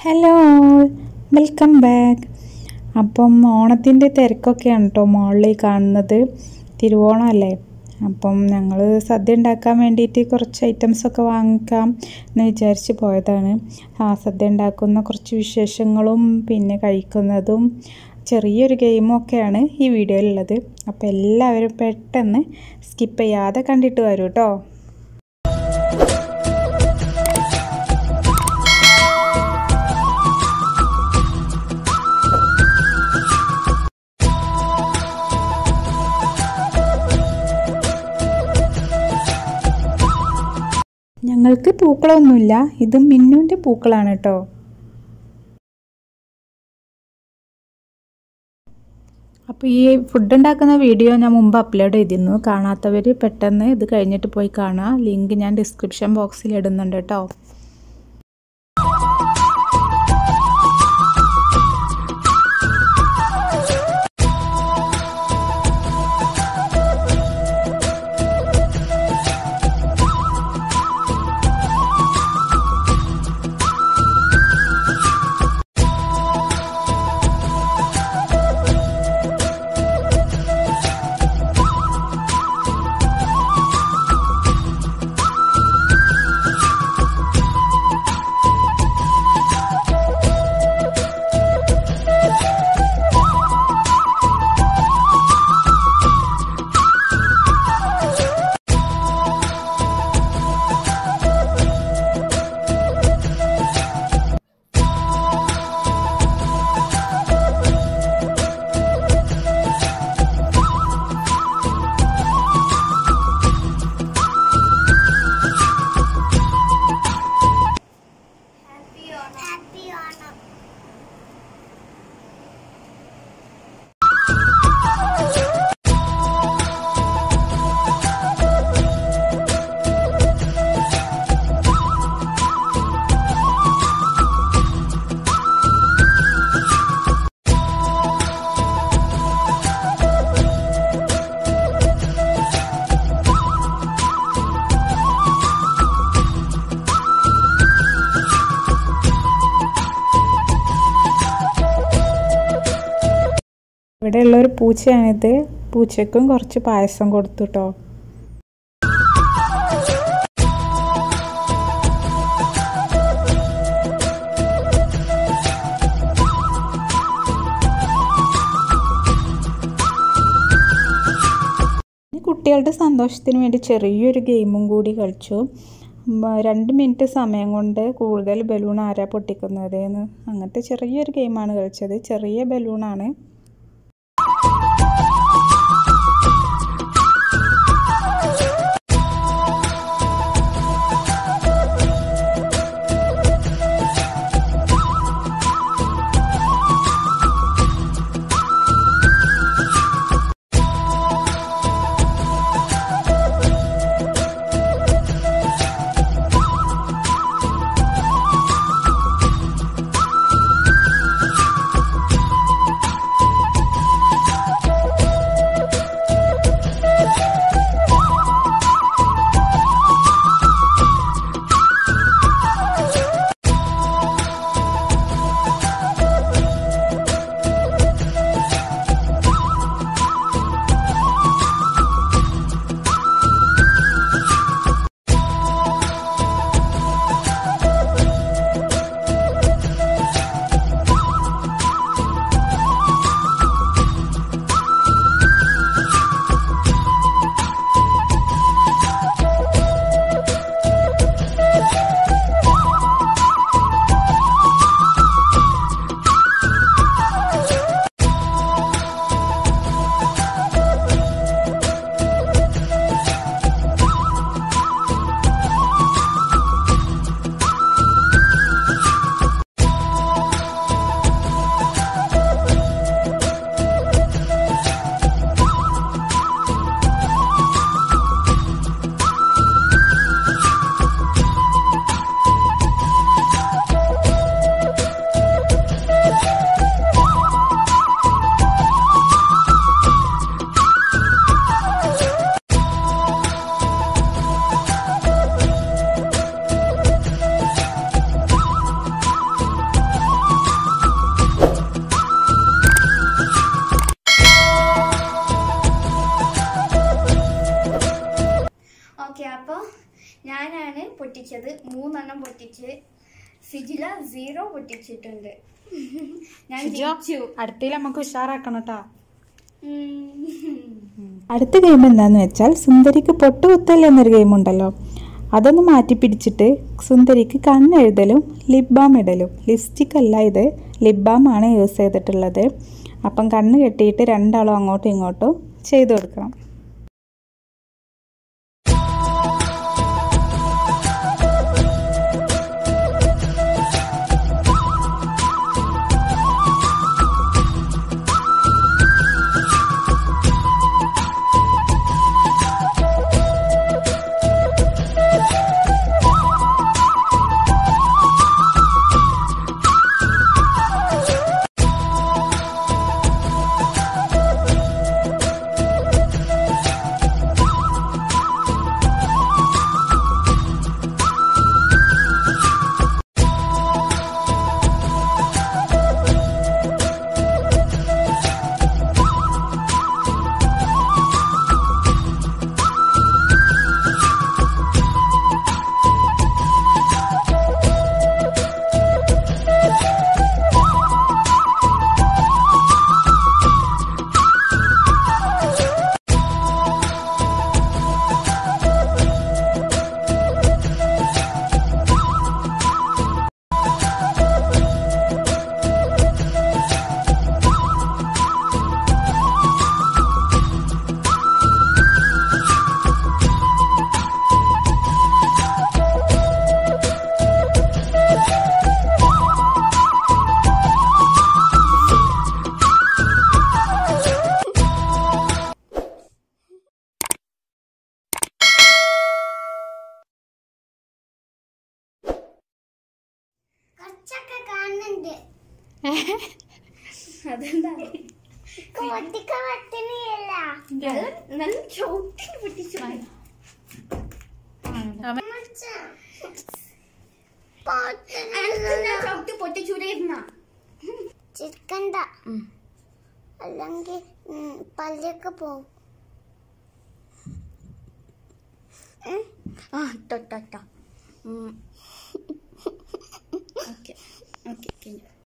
Hello welcome back അപ്പം ഓണത്തിൻ്റെ തിരക്കൊക്കെയാണ് കേട്ടോ മുകളിൽ കാണുന്നത് തിരുവോണമല്ലേ അപ്പം ഞങ്ങൾ സദ്യ ഉണ്ടാക്കാൻ വേണ്ടിയിട്ട് കുറച്ച് ഐറ്റംസൊക്കെ വാങ്ങിക്കാം എന്ന് വിചാരിച്ച് പോയതാണ് ആ സദ്യ ഉണ്ടാക്കുന്ന കുറച്ച് വിശേഷങ്ങളും പിന്നെ കഴിക്കുന്നതും ചെറിയൊരു ഗെയിമും ഒക്കെയാണ് ഈ വീഡിയോയിലുള്ളത് അപ്പോൾ എല്ലാവരും പെട്ടെന്ന് സ്കിപ്പ് ചെയ്യാതെ കണ്ടിട്ട് വരൂ കേട്ടോ ഞങ്ങൾക്ക് പൂക്കളൊന്നുമില്ല ഇത് മിന്നുവിൻ്റെ പൂക്കളാണ് കേട്ടോ അപ്പോൾ ഈ ഫുഡ് ഉണ്ടാക്കുന്ന വീഡിയോ ഞാൻ മുമ്പ് അപ്ലോഡ് ചെയ്തിരുന്നു കാണാത്തവർ പെട്ടെന്ന് ഇത് കഴിഞ്ഞിട്ട് പോയി കാണുക ലിങ്ക് ഞാൻ ഡിസ്ക്രിപ്ഷൻ ബോക്സിൽ ഇടുന്നുണ്ട് കേട്ടോ ഹാപ്പി ഓണം ഇവിടെയുള്ള ഒരു പൂച്ചയാണിത് പൂച്ചയ്ക്കും കുറച്ച് പായസം കൊടുത്തു കേട്ടോ പിന്നെ കുട്ടികളുടെ സന്തോഷത്തിന് വേണ്ടി ചെറിയൊരു ഗെയിമും കൂടി കളിച്ചു ഉം, രണ്ട് മിനിറ്റ് സമയം കൊണ്ട് കൂടുതൽ ബലൂൺ ആരാ പൊട്ടിക്കുന്നത് എന്ന് അങ്ങനത്തെ ചെറിയൊരു ഗെയിമാണ് കളിച്ചത് ചെറിയ ബലൂണാണ് ഓക്കെ അപ്പൊ ഞാനാണ് പൊട്ടിച്ചത് മൂന്നെണ്ണം പൊട്ടിച്ച് സിജില സീറോ പൊട്ടിച്ചിട്ടുണ്ട് ഞാൻ ജയിച്ചു അടുത്തതിൽ നമുക്ക് ഉഷാറാക്കണം കേട്ടോ ഉം. അടുത്ത ഗെയിം എന്താന്ന് വെച്ചാൽ സുന്ദരിക്ക് പൊട്ടുകുത്തൽ എന്നൊരു ഗെയിം ഉണ്ടല്ലോ അതൊന്ന് മാറ്റി പിടിച്ചിട്ട് സുന്ദരിക്ക് കണ്ണെഴുതലും ലിപ് ബാം ഇടലും ലിപ്സ്റ്റിക് അല്ല ഇത് ലിപ് ബാം ആണ് യൂസ് ചെയ്തിട്ടുള്ളത് അപ്പം കണ്ണ് കെട്ടിയിട്ട് രണ്ടാളും അങ്ങോട്ടും ഇങ്ങോട്ടും ചെയ്തു കൊടുക്കണം കുറച്ചൊക്കെ കാണുന്നുണ്ട് അതെന്താ പൊട്ടിക്ക പറ്റുന്നില്ല നല്ല നല്ല ചോട്ടി പൊട്ടിച്ചു ചവിട്ടി പൊട്ടിച്ചൂടായിരുന്ന ചിരിക്കണ്ട അല്ലെങ്കിൽ പല്ലൊക്കെ പോവും ആ തൊട്ടോ ഓക്കെ ഓക്കെ